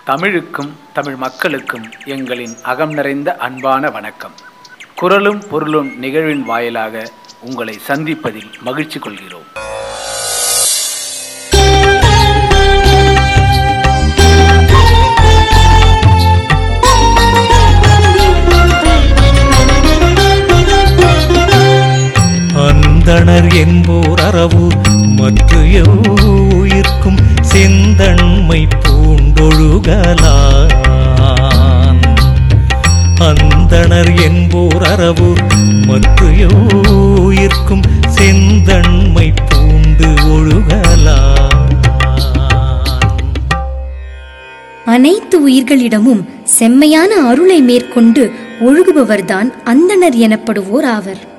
தமிழுக்கும் தமிழ் மக்களுக்கும் எங்களின் அகம் நிறைந்த அன்பான வணக்கம் குரலும் பொருளும் நிகழ்வின் வாயிலாக உங்களை சந்திப்பதில் மகிழ்ச்சி கொள்கிறோம் அந்தணர் என்போர் அறவு மற்ற உயிர்க்கும் செந்தன்மை பூண்டொழுகலான் அந்தணர் என்போர் அறவு மற்ற உயிர்க்கும் செந்தன்மை பூண்டு ஒழுகலான் அனைத்து உயிர்களிடமும் செம்மையான அருளை மேற்கொண்டு ஒழுகுபவர்தான் அந்தணர் எனப்படுவோர் ஆவர்